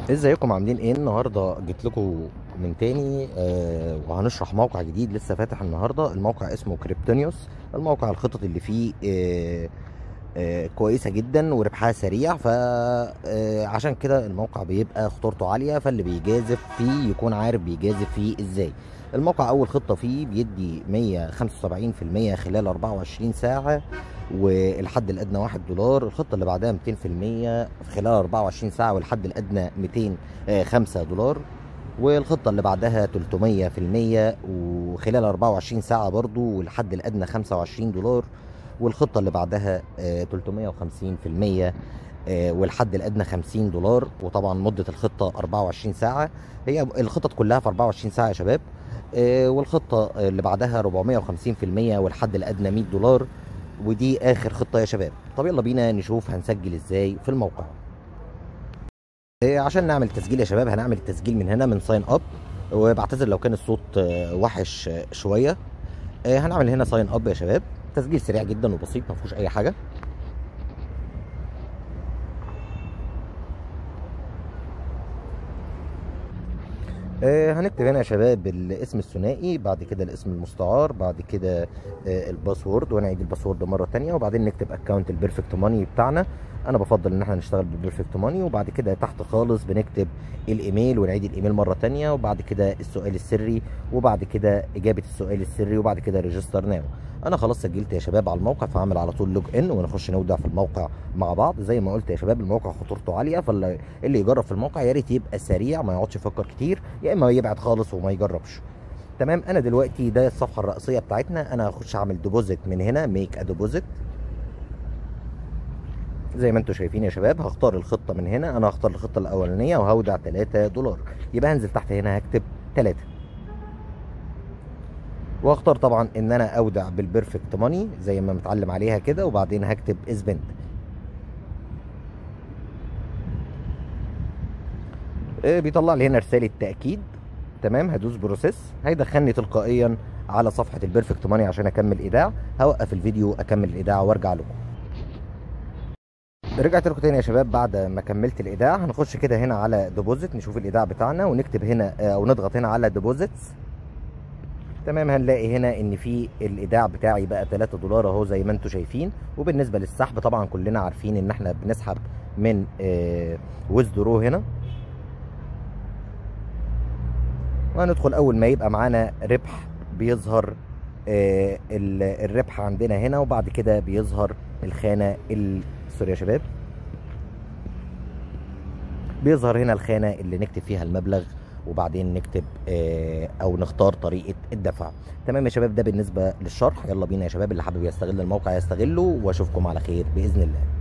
ازيكم عاملين ايه النهارده جيت لكم من تاني آه وهنشرح موقع جديد لسه فاتح النهارده الموقع اسمه كريبتونيوس الموقع الخطط اللي فيه آه آه كويسه جدا وربحها سريع فعشان كده الموقع بيبقى خطورته عاليه فاللي بيجازف فيه يكون عارف بيجازف فيه ازاي الموقع اول خطه فيه بيدي 175% خلال 24 ساعه والحد الادنى 1 دولار الخطه اللي بعدها 200% في خلال 24 ساعه والحد الادنى 205 دولار والخطه اللي بعدها 300% وخلال 24 ساعه برضو والحد الادنى 25 دولار والخطه اللي بعدها آه، 350% آه، والحد الادنى 50 دولار وطبعا مده الخطه 24 ساعه هي الخطط كلها في 24 ساعه يا شباب آه، والخطه اللي بعدها 450% والحد الادنى 100 دولار ودي اخر خطه يا شباب طب يلا بينا نشوف هنسجل ازاي في الموقع آه، عشان نعمل تسجيل يا شباب هنعمل التسجيل من هنا من ساين اب وبعتذر لو كان الصوت آه، وحش آه، شويه آه، هنعمل هنا ساين اب يا شباب تسجيل سريع جدا وبسيط ما فيهوش اي حاجه آه، هنكتب هنا يا شباب الاسم الثنائي بعد كده الاسم المستعار بعد كده آه، الباسورد ونعيد الباسورد مره تانية وبعدين نكتب اكونت البيرفكت ماني بتاعنا انا بفضل ان احنا نشتغل بالبيرفكت ماني وبعد كده تحت خالص بنكتب الايميل ونعيد الايميل مره تانية وبعد كده السؤال السري وبعد كده اجابه السؤال السري وبعد كده ريجستر ناو انا خلاص سجلت يا شباب على الموقع فهعمل على طول لوج ان ونخش نودع في الموقع مع بعض زي ما قلت يا شباب الموقع خطورته عاليه فاللي اللي يجرب في الموقع يا ريت يبقى سريع ما يقعدش يفكر كتير يا اما يبعد خالص وما يجربش تمام انا دلوقتي ده الصفحه الرئيسيه بتاعتنا انا هخش اعمل ديبوزيت من هنا ميك ا ديبوزيت زي ما انتم شايفين يا شباب هختار الخطه من هنا انا هختار الخطه الاولانيه وهودع 3 دولار يبقى هنزل تحت هنا هكتب 3 واختار طبعا ان انا اودع بالبيرفكت ماني زي ما متعلم عليها كده وبعدين هكتب اسبند آه، بيطلع لي هنا رساله تاكيد تمام هدوس بروسيس هيدخلني تلقائيا على صفحه البيرفكت ماني عشان اكمل ايداع هوقف الفيديو اكمل الايداع وارجع لكم رجعت لكم تاني يا شباب بعد ما كملت الايداع هنخش كده هنا على ديبوزيت نشوف الايداع بتاعنا ونكتب هنا آه، او نضغط هنا على ديبوزيتس تمام هنلاقي هنا ان في الايداع بتاعي بقى 3 دولار اهو زي ما انتم شايفين وبالنسبه للسحب طبعا كلنا عارفين ان احنا بنسحب من ويزدرو هنا وهندخل اول ما يبقى معانا ربح بيظهر آه، ال- الربح عندنا هنا وبعد كده بيظهر الخانه ال- سوري يا شباب بيظهر هنا الخانه اللي نكتب فيها المبلغ وبعدين نكتب آه، او نختار طريقه الدفع تمام يا شباب ده بالنسبه للشرح يلا بينا يا شباب اللي حابب يستغل الموقع يستغله واشوفكم على خير باذن الله